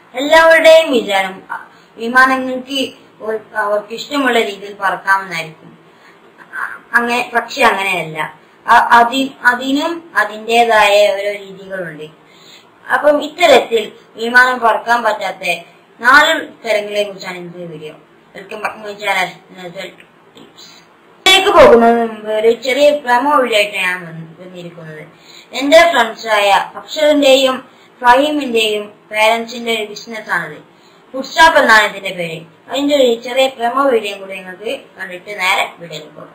എല്ലാവരുടെയും വിചാരം അ, വിമാനങ്ങൾക്ക് ഒരു- അവർക്ക് ഇഷ്ടമുള്ള രീതിയിൽ പറക്കാമെന്നായിരിക്കും അ- അങ്ങനെ പക്ഷെ അങ്ങനെയല്ല അ- അതി അതിനും അതിൻ്റെതായ ഓരോ രീതികളുണ്ട് അപ്പം ഇത്തരത്തിൽ വിമാനം പറക്കാൻ പറ്റാത്ത നാല് സ്ഥലങ്ങളെ കുറിച്ചാണ് ഇന്നത്തെ video welcome back my channel ിലേക്ക് പോകുന്നതിന് മുമ്പ് ഒരു ചെറിയ പ്രമോ വീഡിയോയായിട്ട് ഞാൻ വന്ന് വന്നിരിക്കുന്നത് എന്റെ ഫ്രണ്ട്സായ അക്ഷറിന്റെയും ഫഹീമിന്റെയും പേരൻസിന്റെ ഒരു ബിസിനസ് ആണിത് ഫുഡ് സ്റ്റോപ്പ് എന്നാണ് ഇതിന്റെ പേര് അതിന്റെ ഒരു ചെറിയ പ്രമോ വീഡിയോ കൂടി നിങ്ങൾക്ക് കണ്ടിട്ട് നേരെ വീഡിയോയിൽ പോകാം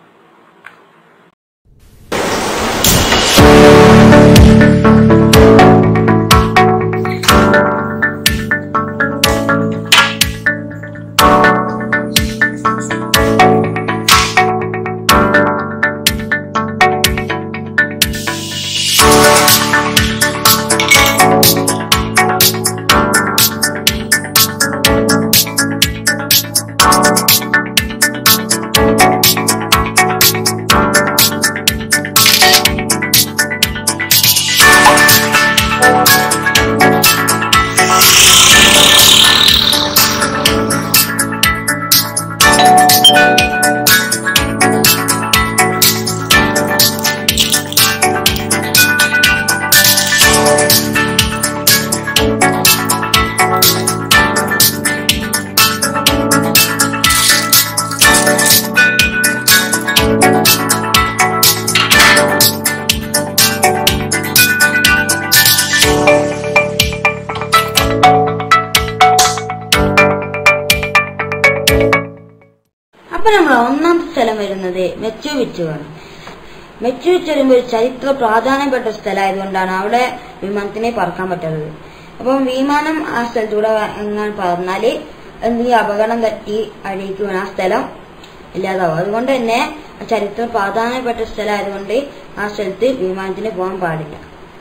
അപ്പൊ നമ്മൾ ഒന്നാമത്തെ സ്ഥലം വരുന്നത് മെച്ചു വിച്ചുവാണ് മെച്ചു വിച്ച് വരുമ്പോൾ ഒരു ചരിത്ര പ്രാധാന്യപ്പെട്ട സ്ഥലമായതുകൊണ്ടാണ് അവിടെ വിമാനത്തിനെ പറക്കാൻ പറ്റുന്നത് അപ്പം വിമാനം ആ സ്ഥലത്തൂടെ എങ്ങനെ പറന്നാല് എന്തെങ്കിലും അപകടം തട്ടി അഴിക്ക് വീണ ആ സ്ഥലം ഇല്ലാതാവും അതുകൊണ്ട് തന്നെ ആ ചരിത്ര പ്രാധാന്യപ്പെട്ട സ്ഥലമായതുകൊണ്ട് ആ സ്ഥലത്ത് വിമാനത്തിന് പോകാൻ പാടില്ല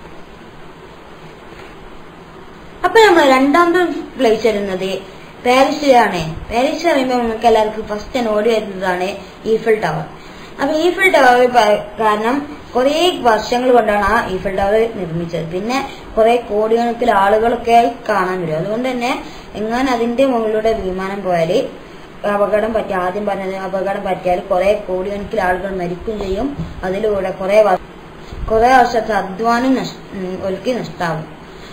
അപ്പൊ നമ്മൾ രണ്ടാമത്തെ പ്ലേസ് വരുന്നത് പാരീസിലാണ് പാരീസ് പറയുമ്പോൾ നമുക്ക് എല്ലാവർക്കും ഫസ്റ്റ് തന്നെ ഓടി വരുന്നതാണ് ഈഫിൾ ടവർ അപ്പൊ ഈഫിൾ ടവർ കാരണം കുറെ വർഷങ്ങൾ കൊണ്ടാണ് ആ ഈഫിൾ ടവർ നിർമ്മിച്ചത് പിന്നെ കുറെ കോടിക്കണക്കിൽ ആളുകളൊക്കെ ആയി കാണാൻ വരും അതുകൊണ്ട് തന്നെ എങ്ങനെ അതിന്റെ മുകളിലൂടെ വിമാനം പോയാൽ അപകടം പറ്റി ആദ്യം പറഞ്ഞത് അപകടം പറ്റിയാൽ കുറെ കോടിക്കണക്കിൽ ആളുകൾ മരിക്കും ചെയ്യും അതിലൂടെ കുറെ വ- കുറെ വർഷത്തെ അധ്വാനം നഷ്- ഉം, ഒലുക്കി നഷ്ടാവും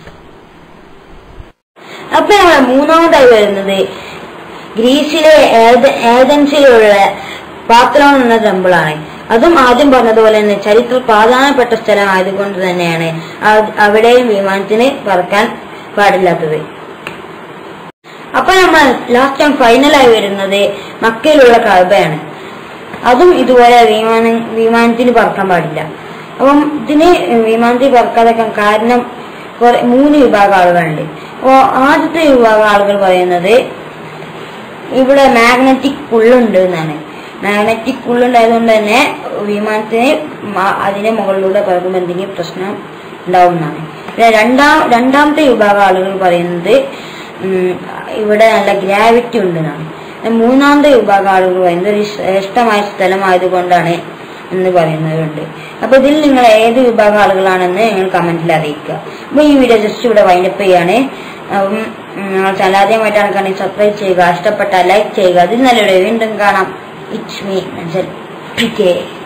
അപ്പൊ നമ്മളെ മൂന്നാമതായി വരുന്നത് ഗ്രീസിലെ ഏത- ഏതൻസിലുള്ള പാത്രോൺ എന്ന ടെമ്പിളാണ് അതും ആദ്യം പറഞ്ഞതുപോലെ തന്നെ ചരിത്ര പ്രാധാന്യപ്പെട്ട സ്ഥലമായതുകൊണ്ട് തന്നെയാണ് ആ- അവിടെയും വിമാനത്തിന് പറക്കാൻ പാടില്ലാത്തത് അപ്പൊ നമ്മൾ ലാസ്റ്റ് ടൈം ഫൈനലായി വരുന്നത് മക്കയിലുള്ള കഴബയാണ് അതും ഇതുപോലെ വിമാനം വിമാനത്തിന് പറക്കാൻ പാടില്ല അപ്പം ഇതിന് വിമാനത്തിൽ പറക്കാതെക്കാൻ കാരണം കുറെ മൂന്ന് വിഭാഗം ആളുകളുണ്ട് അപ്പോ ആദ്യത്തെ വിഭാഗം ആളുകൾ പറയുന്നത് ഇവിടെ മാഗ്നറ്റിക് പുള്ളുണ്ട് എന്നാണ് മാഗ്നറ്റിക് പുള്ളുണ്ടായതുകൊണ്ട് തന്നെ വിമാനത്തിന് മ- അതിന്റെ മുകളിലൂടെ പറക്കുമ്പോൾ എന്തെങ്കിലും പ്രശ്നം ഉണ്ടാവും എന്നാണ് പിന്നെ രണ്ടാം രണ്ടാമത്തെ വിഭാഗം ആളുകൾ പറയുന്നത് ഉം, ഇവിടെ നല്ല ഗ്രാവിറ്റി ഉണ്ട് എന്നാണ് പിന്നെ മൂന്നാമത്തെ വിഭാഗം ആളുകൾ പറയുന്നത് ഒരു ശ്രേഷ്ഠമായ സ്ഥലമായതുകൊണ്ടാണ് എന്ന് പറയുന്നവരുണ്ട് അപ്പൊ ഇതിൽ നിങ്ങൾ ഏത് വിഭാഗം ആളുകളാണെന്ന് നിങ്ങൾ കമന്റിൽ അറിയിക്കുക അപ്പൊ ഈ വീഡിയോ ജസ്റ്റ് ഇവിടെ വൈൻഡപ്പ് ചെയ്യാണ് അപ്പം നിങ്ങൾ ചാനൽ ആദ്യമായിട്ടാണ് കാണി സബ്സ്ക്രൈബ് ചെയ്യുക ഇഷ്ടപ്പെട്ടാൽ ലൈക്ക് ചെയ്യുക അതിൽ നല്ലൊരു വീണ്ടും കാണാം ഇറ്റ്സ് മീ പി കെ